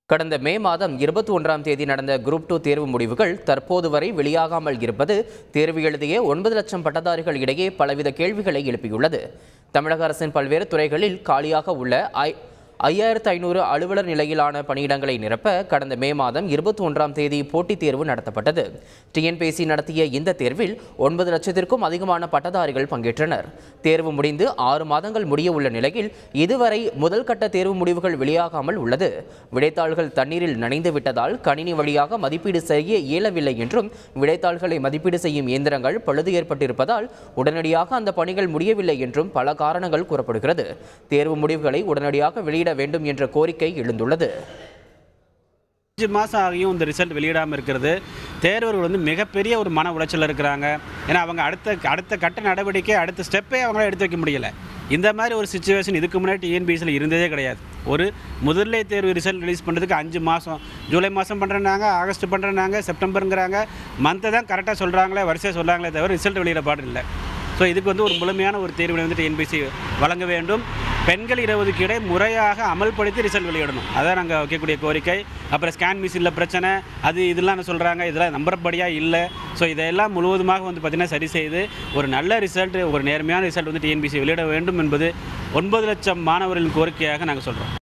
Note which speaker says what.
Speaker 1: கடந்த மே மாதம் இருபத்தி ஒன்றாம் தேதி நடந்த குரூப் டூ தேர்வு முடிவுகள் தற்போது வரை வெளியாகாமல் இருப்பது தேர்வு எழுதிய ஒன்பது லட்சம் பட்டதாரிகள் இடையே பலவித கேள்விகளை எழுப்பியுள்ளது தமிழக அரசின் பல்வேறு துறைகளில் காலியாக உள்ள ஐ ஐயாயிரத்து ஐநூறு அலுவலர் நிலையிலான பணியிடங்களை நிரப்ப கடந்த மே மாதம் இருபத்தி ஒன்றாம் தேதி போட்டித் தேர்வு நடத்தப்பட்டது டிஎன்பிஎஸ்சி நடத்திய இந்த தேர்வில் ஒன்பது லட்சத்திற்கும் அதிகமான பட்டதாரிகள் பங்கேற்றனர் தேர்வு முடிந்து ஆறு மாதங்கள் முடிய உள்ள நிலையில் இதுவரை முதல் கட்ட தேர்வு முடிவுகள் வெளியாகாமல் உள்ளது விடைத்தாள்கள் தண்ணீரில் நனைந்து விட்டதால் கணினி வழியாக மதிப்பீடு செய்ய இயலவில்லை என்றும் விடைத்தாள்களை மதிப்பீடு செய்யும் இயந்திரங்கள் பழுது ஏற்பட்டிருப்பதால் உடனடியாக அந்த பணிகள் முடியவில்லை என்றும் பல காரணங்கள் கூறப்படுகிறது தேர்வு முடிவுகளை உடனடியாக வெளியிட வேண்டும் என்ற கோரிக்கை எழுந்துள்ளது
Speaker 2: அஞ்சு மாதம் ஆகியும் இந்த ரிசல்ட் வெளியிடாமல் இருக்கிறது தேர்வர்கள் வந்து மிகப்பெரிய ஒரு மன உளைச்சல் இருக்கிறாங்க ஏன்னா அவங்க அடுத்த அடுத்த கட்ட நடவடிக்கை அடுத்த ஸ்டெப்பே அவங்களால எடுத்து வைக்க முடியல இந்த மாதிரி ஒரு சுச்சுவேஷன் இதுக்கு முன்னாடி டிஎன்பிஎஸ்சியில் இருந்ததே கிடையாது ஒரு முதல்நிலை தேர்வு ரிசல்ட் ரிலீஸ் பண்ணுறதுக்கு அஞ்சு மாதம் ஜூலை மாதம் பண்ணுறேன்னாங்க ஆகஸ்ட் பண்ணுறேன்னாங்க செப்டம்பருங்கிறாங்க மந்த்தை தான் கரெக்டாக சொல்கிறாங்களே வரிசையாக சொல்கிறாங்களே தவிர ரிசல்ட் வெளியிட பாடு இல்லை ஸோ இதுக்கு வந்து ஒரு முழுமையான ஒரு தேர்வினை வந்து டிஎன்பிசி வழங்க வேண்டும் பெண்கள் இடஒதுக்கீடை முறையாக அமல்படுத்தி ரிசல்ட் வெளியிடணும் அதான் நாங்கள் வைக்கக்கூடிய கோரிக்கை அப்புறம் ஸ்கேன் மிஷினில் பிரச்சனை அது இதெல்லாம் சொல்கிறாங்க இதெல்லாம் நம்புறபடியாக இல்லை ஸோ இதையெல்லாம் முழுவதுமாக வந்து பார்த்திங்கன்னா சரி செய்து ஒரு நல்ல ரிசல்ட் ஒரு நேர்மையான ரிசல்ட் வந்து டிஎன்பிசி வெளியிட வேண்டும் என்பது ஒன்பது லட்சம் மாணவர்களின் கோரிக்கையாக நாங்கள் சொல்கிறோம்